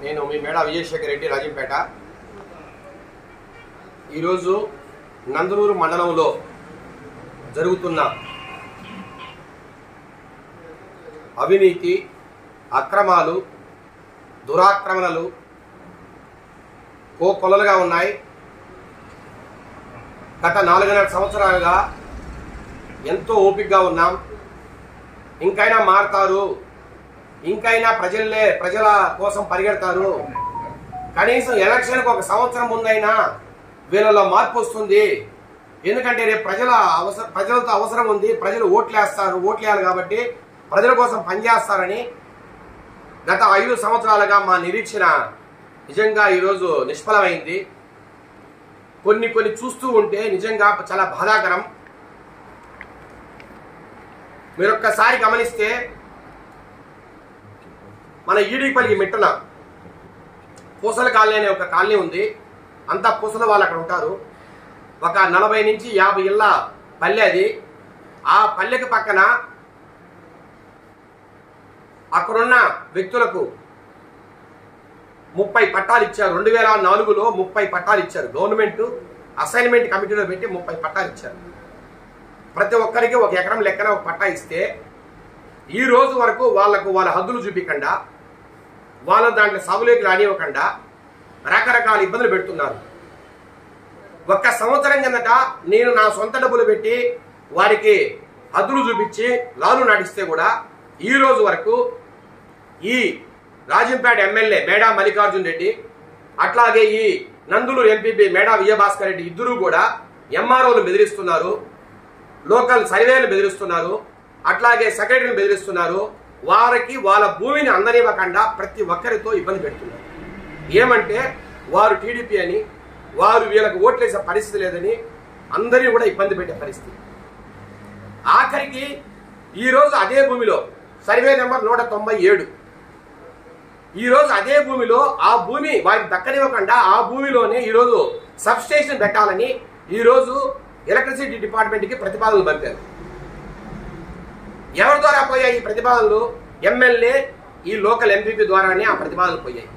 నేను మీ మేడ విజయశేఖర్ రెడ్డి రాజంపేట ఈరోజు నందలూరు మండలంలో జరుగుతున్న అవినీతి అక్రమాలు దురాక్రమణలు కోకొలలుగా ఉన్నాయి గత నాలుగున్నర సంవత్సరాలుగా ఎంతో ఓపికగా ఉన్నాం ఇంకైనా మారతారు ఇంకైనా ప్రజల్లే ప్రజల కోసం పరిగెడతారు కనీసం ఎలక్షన్కి ఒక సంవత్సరం ముందైనా వీళ్ళలో మార్పు వస్తుంది ఎందుకంటే రేపు ప్రజల అవసరం ప్రజలతో అవసరం ఉంది ప్రజలు ఓట్లేస్తారు ఓట్లేయాలి కాబట్టి ప్రజల కోసం పనిచేస్తారని గత ఐదు సంవత్సరాలుగా మా నిరీక్షణ నిజంగా ఈరోజు నిష్ఫలమైంది కొన్ని కొన్ని చూస్తూ ఉంటే నిజంగా చాలా బాధాకరం మీరు ఒక్కసారి గమనిస్తే మన ఈడిపల్లి మిట్టన పూసల కాలనీ అనే ఒక కాలనీ ఉంది అంతా పూసల వాళ్ళు అక్కడ ఉంటారు ఒక నలభై నుంచి యాభై ఇళ్ళ పల్లె అది ఆ పల్లెకి పక్కన అక్కడున్న వ్యక్తులకు ముప్పై పట్టాలు ఇచ్చారు రెండు వేల నాలుగులో ముప్పై పట్టాలు ఇచ్చారు గవర్నమెంట్ అసైన్మెంట్ కమిటీలో పెట్టి ముప్పై పట్టాలు ఇచ్చారు ప్రతి ఒక్కరికి ఒక ఎకరం లెక్కన ఒక పట్టా ఇస్తే ఈ రోజు వరకు వాళ్లకు వాళ్ళ హద్దులు చూపించకుండా వాళ్ళ దాంట్లో సాగులోకి రానివ్వకుండా రకరకాల ఇబ్బందులు పెడుతున్నారు ఒక్క సంవత్సరం కిందట నేను నా సొంత డబ్బులు పెట్టి వారికి హద్దులు చూపించి లాలు నడిస్తే కూడా ఈ రోజు వరకు ఈ రాజంపేట ఎమ్మెల్యే మేడా మల్లికార్జున్ రెడ్డి అట్లాగే ఈ నందులూరు ఎంపీపీ మేడా విజయభాస్కర్ రెడ్డి ఇద్దరు కూడా ఎంఆర్ఓలు బెదిరిస్తున్నారు లోకల్ సర్వేలు బెదిరిస్తున్నారు అట్లాగే సెక్రటరీని బెదిరిస్తున్నారు వారికి వాళ్ళ భూమిని అందనివ్వకుండా ప్రతి ఒక్కరితో ఇబ్బంది పెడుతున్నారు ఏమంటే వారు టీడీపీ అని వారు వీళ్ళకి ఓట్లేసే పరిస్థితి లేదని అందరినీ కూడా ఇబ్బంది పెట్టే పరిస్థితి ఆఖరికి ఈరోజు అదే భూమిలో సర్వే నెంబర్ నూట తొంభై ఏడు ఈరోజు అదే భూమిలో ఆ భూమి వారికి దక్కనివ్వకుండా ఆ భూమిలోనే ఈరోజు సబ్ స్టేషన్ పెట్టాలని ఈరోజు ఎలక్ట్రిసిటీ డిపార్ట్మెంట్కి ప్రతిపాదనలు పంపారు ఎవరి ద్వారా పోయాయి ఈ ప్రతిపాదనలు ఎమ్మెల్యే ఈ లోకల్ ఎంపీపీ ద్వారానే ఆ ప్రతిపాదనలు పోయాయి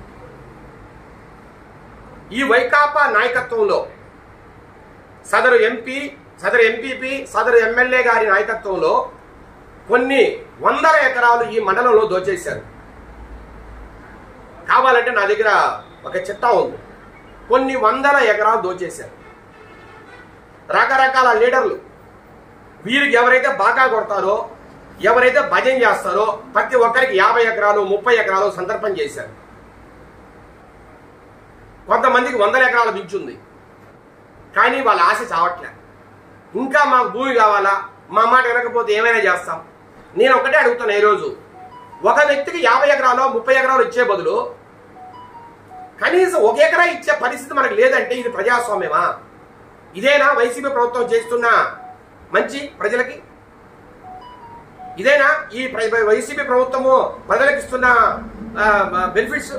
ఈ వైకాపా నాయకత్వంలో సదరు ఎంపీ సదరు ఎంపీపీ సదరు ఎమ్మెల్యే గారి నాయకత్వంలో కొన్ని వందల ఎకరాలు ఈ మండలంలో దోచేశారు కావాలంటే నా దగ్గర ఒక చిట్టా ఉంది కొన్ని వందల ఎకరాలు దోచేశారు రకరకాల లీడర్లు వీరికి ఎవరైతే బాగా కొడతారో ఎవరైతే భజన చేస్తారో ప్రతి ఒక్కరికి యాభై ఎకరాలు ముప్పై ఎకరాలు సందర్భం చేశారు కొంతమందికి వందల ఎకరాల మించుంది కానీ వాళ్ళ ఆశ చావట్లే ఇంకా మాకు భూమి కావాలా మా మాట వినకపోతే ఏమైనా చేస్తాం నేను ఒకటే అడుగుతున్నా ఈరోజు ఒక వ్యక్తికి యాభై ఎకరాలు ముప్పై ఎకరాలు ఇచ్చే బదులు కనీసం ఒక ఎకరా ఇచ్చే పరిస్థితి మనకు లేదంటే ఇది ప్రజాస్వామ్యమా ఇదేనా వైసీపీ ప్రభుత్వం చేస్తున్న మంచి ప్రజలకి ఇదేనా ఈ ప్ర- వైసీపీ ప్రభుత్వము ప్రజలకు ఇస్తున్న బెనిఫిట్స్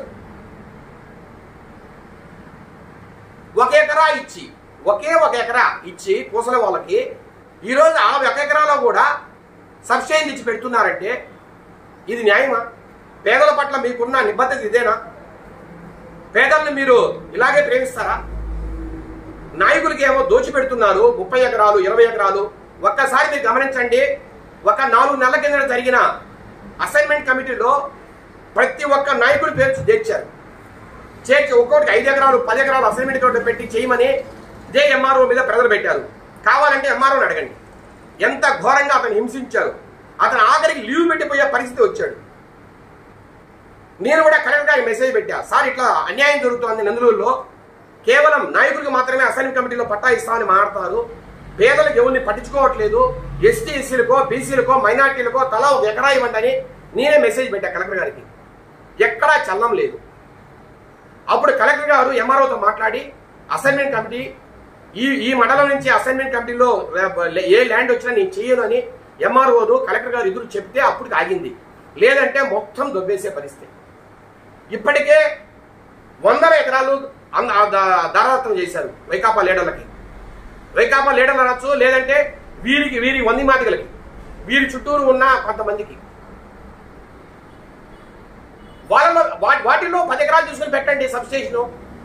ఒక ఎకరా ఇచ్చి ఒకే ఒక ఎకరా ఇచ్చి పూసల వాళ్ళకి ఈరోజు ఆ ఒక ఎకరాలో కూడా సబ్సిడీ ఇచ్చి పెడుతున్నారంటే ఇది న్యాయమా పేదల పట్ల మీకున్న నిబద్ధత ఇదేనా పేదల్ని మీరు ఇలాగే ప్రేమిస్తారా నాయకులకి ఏమో దోచిపెడుతున్నారు ముప్పై ఎకరాలు ఇరవై ఎకరాలు ఒక్కసారి మీరు గమనించండి ఒక నాలుగు నెలల కింద జరిగిన అసైన్మెంట్ కమిటీలో ప్రతి ఒక్క నాయకుడి పేరు తెచ్చారు చేర్చి ఒక్కొక్కటి ఐదు ఎకరాలు పది ఎకరాలు అసైన్మెంట్ తోటి పెట్టి చేయమని ఇదే ఎంఆర్ఓ మీద ప్రజలు పెట్టారు కావాలంటే ఎంఆర్ఓని అడగండి ఎంత ఘోరంగా అతను హింసించారు అతను ఆఖరికి లీవ్ పెట్టిపోయే పరిస్థితి వచ్చాడు నేను కూడా కలెక్టర్ గారికి మెసేజ్ పెట్టా సార్ ఇట్లా అన్యాయం జరుగుతోంది నందులూరులో కేవలం నాయకులకు మాత్రమే అసైన్ కమిటీలో పట్టా ఇస్తామని మాట్లాడతారు పేదలకు ఎవరిని పట్టించుకోవట్లేదు ఎస్టీ ఎస్సీలకో బీసీలకో మైనార్టీలకో తలా ఒక ఎకరా ఇవ్వండి అని నేనే మెసేజ్ పెట్టా కలెక్టర్ గారికి ఎక్కడా చల్లం లేదు అప్పుడు కలెక్టర్ గారు ఎంఆర్ఓతో మాట్లాడి అసైన్మెంట్ కమిటీ ఈ ఈ మండలం నుంచి అసైన్మెంట్ కమిటీలో ఏ ల్యాండ్ వచ్చినా నేను చేయను అని ఎంఆర్ఓను కలెక్టర్ గారు ఎదురు చెప్తే అప్పుడు ఆగింది లేదంటే మొత్తం దొబ్బేసే పరిస్థితి ఇప్పటికే వందల ఎకరాలు అన్- ఆ దా- దారాదత్తం చేశారు వైకాపా లీడర్లకి వైకాపా లీడర్లు అనొచ్చు లేదంటే వీరికి వీరి వంది మాదిగలకి వీరి చుట్టూరు ఉన్న కొంతమందికి వాళ్ళలో వా- వాటిల్లో పది ఎకరాలు తీసుకుని పెట్టండి సబ్స్టేషన్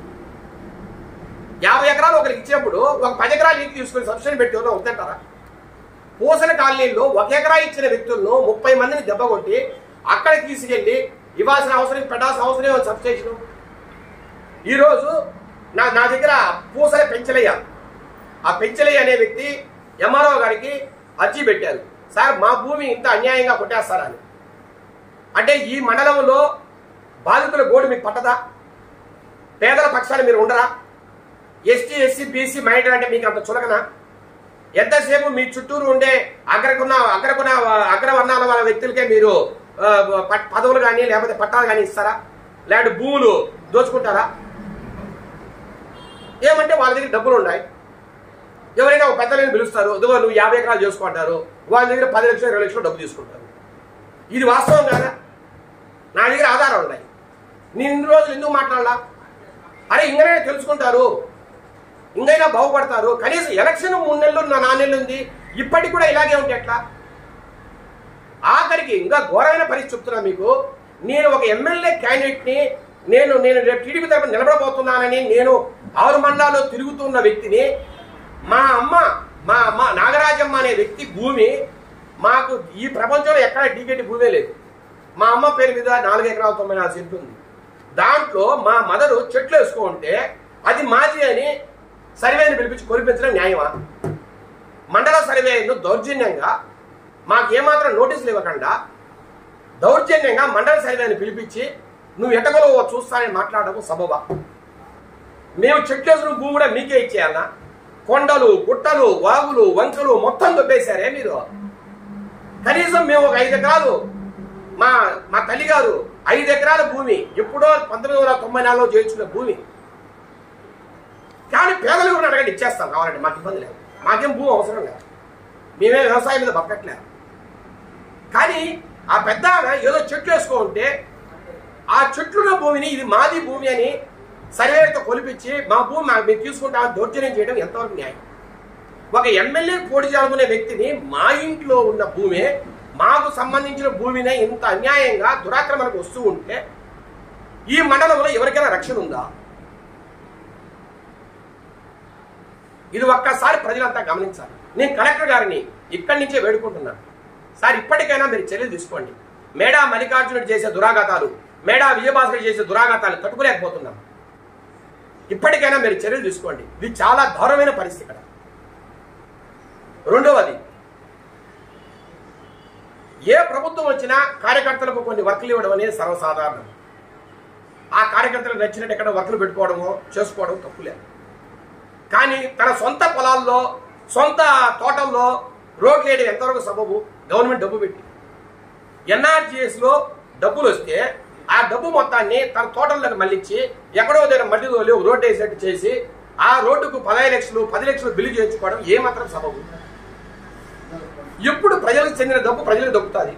యాభై ఎకరాలు ఒకరికి ఇచ్చినప్పుడు ఒక పది ఎకరాలు ఇంటికి తీసుకుని సబ్స్టేషన్ పెట్టి ఎవరో వద్దంటారా పూసల కాలనీలో ఒక ఎకరా ఇచ్చిన వ్యక్తులను ముప్పై మందిని దెబ్బ కొట్టి అక్కడికి తీసుకెళ్ళి ఇవ్వాల్సిన అవసరం పెట్టాల్సిన అవసరం ఏమో సబ్స్టేషన్ ఈరోజు నా నా దగ్గర పూసల పెంచలయ్య ఆ పెంచలయ్య అనే వ్యక్తి ఎంఆర్ఓ గారికి అర్జీ పెట్టారు సార్ మా భూమి ఇంత అన్యాయంగా కొట్టేస్తారని అంటే ఈ మండలంలో బాధితుల గోడు మీకు పట్టదా పేదల పక్షాన మీరు ఉండరా ఎస్టీ ఎస్సీ బీసీ మైనార్టీ అంటే మీకు అంత చులకనా ఎంతసేపు మీ చుట్టూరు ఉండే అగ్రకున్న అగ్రకున్న అగ్రవర్ణాల వాళ్ళ వ్యక్తులకే మీరు ఆ, ప- పదవులు కానీ లేకపోతే పట్టాలు కానీ ఇస్తారా లేకపోతే భూములు దోచుకుంటారా ఏమంటే వాళ్ళ దగ్గర డబ్బులు ఉన్నాయి ఎవరైనా ఒక పెద్దలని పిలుస్తారు ఇదిగో నువ్వు యాభై ఎకరాలు చేసుకుంటారు వాళ్ళ దగ్గర పది లక్షలు ఇరవై లక్షలు డబ్బు తీసుకుంటారు ఇది వాస్తవం కాదా నా దగ్గర ఆధారాలు ఉన్నాయి నేను ఇన్ని రోజులు ఎందుకు మాట్లాడాలా అరే ఇంకనైనా తెలుసుకుంటారు ఇంకైనా బాగుపడతారు కనీసం ఎలక్షన్ మూడు నెలలు నా నాలుగు నెలలు ఉంది ఇప్పటికి కూడా ఇలాగే ఉంటే ఎట్లా ఆఖరికి ఇంకా ఘోరమైన పరిస్థితి చెప్తున్నా మీకు నేను ఒక ఎమ్మెల్యే క్యాండిడేట్ని నేను నేను రేపు టీడీపీ తరఫున నిలబడబోతున్నానని నేను ఆరు మండలాల్లో తిరుగుతున్న వ్యక్తిని మా అమ్మ మా అమ్మ నాగరాజమ్మ అనే వ్యక్తి భూమి మాకు ఈ ప్రపంచంలో ఎక్కడ డీకేటి భూమే లేదు మా అమ్మ పేరు మీద నాలుగు ఎకరాల తొంభై నాలుగు సెంట్లు ఉంది దాంట్లో మా మదరు చెట్లు వేసుకుంటే అది మాది అని సర్వేని పిలిపించి కొనిపించడం న్యాయమా మండల సర్వేను దౌర్జన్యంగా మాకు ఏమాత్రం నోటీసులు ఇవ్వకుండా దౌర్జన్యంగా మండల సర్వేని పిలిపించి నువ్వు ఎటగలవో చూస్తానని మాట్లాడడం సబబా మేము చెట్లేసిన భూమి కూడా మీకే ఇచ్చేయాలనా కొండలు గుట్టలు వాగులు వంకలు మొత్తం దొబ్బేశారే మీరు కనీసం మేము ఒక ఐదు ఎకరాలు మా మా తల్లిగారు ఐదు ఎకరాల భూమి ఎప్పుడో పంతొమ్మిది వందల తొంభై నాలుగులో చేయించుకున్న భూమి కానీ పేదలు కూడా అడగండి ఇచ్చేస్తాం కావాలంటే మాకు ఇబ్బంది లేదు మాకేం భూమి అవసరం లేదు మేమే వ్యవసాయం మీద బతకట్లేదు కానీ ఆ పెద్ద ఆమె ఏదో చెట్లు వేసుకో ఉంటే ఆ చెట్లున్న భూమిని ఇది మాది భూమి అని సర్వేతో కొలిపించి మా భూమి మా- మేము తీసుకుంటామని దౌర్జన్యం చేయడం ఎంతవరకు న్యాయం ఒక ఎమ్మెల్యే పోటీ చేయాలనుకునే వ్యక్తిని మా ఇంట్లో ఉన్న భూమి మాకు సంబంధించిన భూమినే ఇంత అన్యాయంగా దురాక్రమణకు వస్తూ ఉంటే ఈ మండలంలో ఎవరికైనా రక్షణ ఉందా ఇది ఒక్కసారి ప్రజలంతా గమనించాలి నేను కలెక్టర్ గారిని ఇక్కడి నుంచే వేడుకుంటున్నాను సార్ ఇప్పటికైనా మీరు చర్యలు తీసుకోండి మేడా మల్లికార్జునుడు చేసే దురాఘాతాలు మేడా విజయభాస్కర్ చేసే దురాఘాతాలు తట్టుకోలేకపోతున్నాం ఇప్పటికైనా మీరు చర్యలు తీసుకోండి ఇది చాలా దారుణమైన పరిస్థితి ఇక్కడ రెండవది ఏ ప్రభుత్వం వచ్చినా కార్యకర్తలకు కొన్ని వర్కులు ఇవ్వడం అనేది సర్వసాధారణం ఆ కార్యకర్తలకు నచ్చినట్టు ఎక్కడ వర్కులు పెట్టుకోవడమో చేసుకోవడం తప్పులేదు కానీ తన సొంత పొలాల్లో సొంత తోటల్లో రోడ్లు వేయడం ఎంతవరకు సబబు గవర్నమెంట్ డబ్బు పెట్టి ఎన్ఆర్జిఎస్ లో డబ్బులు వస్తే ఆ డబ్బు మొత్తాన్ని తన తోటల్లోకి మళ్ళించి ఎక్కడో దగ్గర మట్టి తోలి ఒక రోడ్డు వేసేట్టు చేసి ఆ రోడ్డుకు పదహైదు లక్షలు పది లక్షలు బిల్లు చేయించుకోవడం ఏమాత్రం సబబు ఎప్పుడు ప్రజలకు చెందిన డబ్బు ప్రజలకు దొక్కుతుంది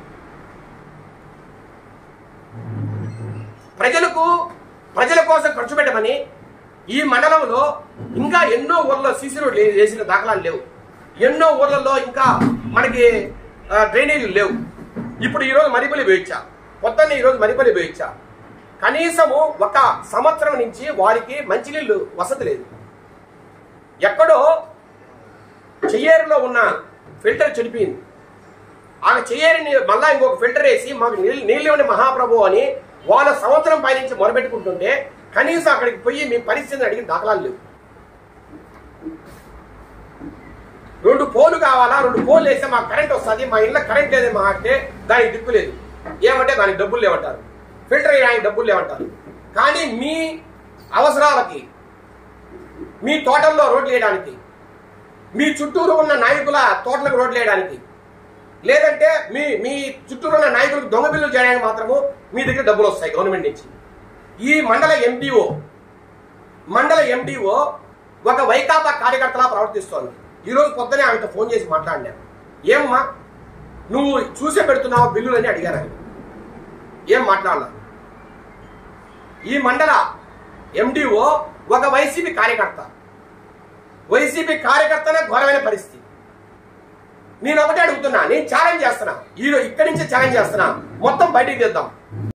ప్రజలకు ప్రజల కోసం ఖర్చు పెట్టమని ఈ మండలంలో ఇంకా ఎన్నో ఊర్లలో సీసీ రోడ్లు వే- వేసిన దాఖలాలు లేవు ఎన్నో ఊర్లలో ఇంకా మనకి ఆ, డ్రైనేజీలు లేవు ఇప్పుడు ఈరోజు మరిపల్లి వేయించా పొద్దున్నే ఈరోజు మరిపల్లి వేయించా కనీసము ఒక సంవత్సరం నుంచి వారికి మంచినీళ్ళు వసతి లేదు ఎక్కడో చెయ్యేరులో ఉన్న ఫిల్టర్ చెడిపోయింది ఆ చెయ్యేరిని మళ్ళా ఇంకొక ఫిల్టర్ వేసి మాకు నీళ్ళు నీళ్ళు ఇవ్వండి మహాప్రభు అని వాళ్ళ సంవత్సరం పైనుంచి మొరబెట్టుకుంటుంటే కనీసం అక్కడికి పోయి మీ పరిస్థితిని అడిగిన దాఖలాలు లేవు రెండు పోలు కావాలా రెండు పోలు వేస్తే మాకు కరెంట్ వస్తుంది మా ఇళ్ళ కరెంట్ లేదేమో అంటే దానికి దిక్కు లేదు ఏమంటే దానికి డబ్బులు లేవంటారు ఫిల్టర్ వేయడానికి డబ్బులు లేవంటారు కానీ మీ అవసరాలకి మీ తోటల్లో రోడ్లు వేయడానికి మీ చుట్టూరు ఉన్న నాయకుల తోటలకు రోడ్లు వేయడానికి లేదంటే మీ మీ చుట్టూరు ఉన్న నాయకులకు దొంగ బిల్లులు చేయడానికి మాత్రము మీ దగ్గర డబ్బులు వస్తాయి గవర్నమెంట్ నుంచి ఈ మండల ఎండిఓ మండల ఎండిఓ ఒక వైకాపా కార్యకర్తలా ప్రవర్తిస్తోంది ఈరోజు పొద్దునే ఆమెతో ఫోన్ చేసి మాట్లాడినాను ఏమ్మా నువ్వు చూసే పెడుతున్నావు బిల్లులు అని అడిగారు ఆయన. ఏం మాట్లాడాల ఈ మండల ఎండిఓ ఒక వైసీపీ కార్యకర్త వైసీపీ కార్యకర్తనే ఘోరమైన పరిస్థితి నేను ఒకటే అడుగుతున్నా నేను ఛాలెంజ్ చేస్తున్నా ఈ ఇక్కడి నుంచే ఛాలెంజ్ చేస్తున్నా మొత్తం బయటికి తెద్దాం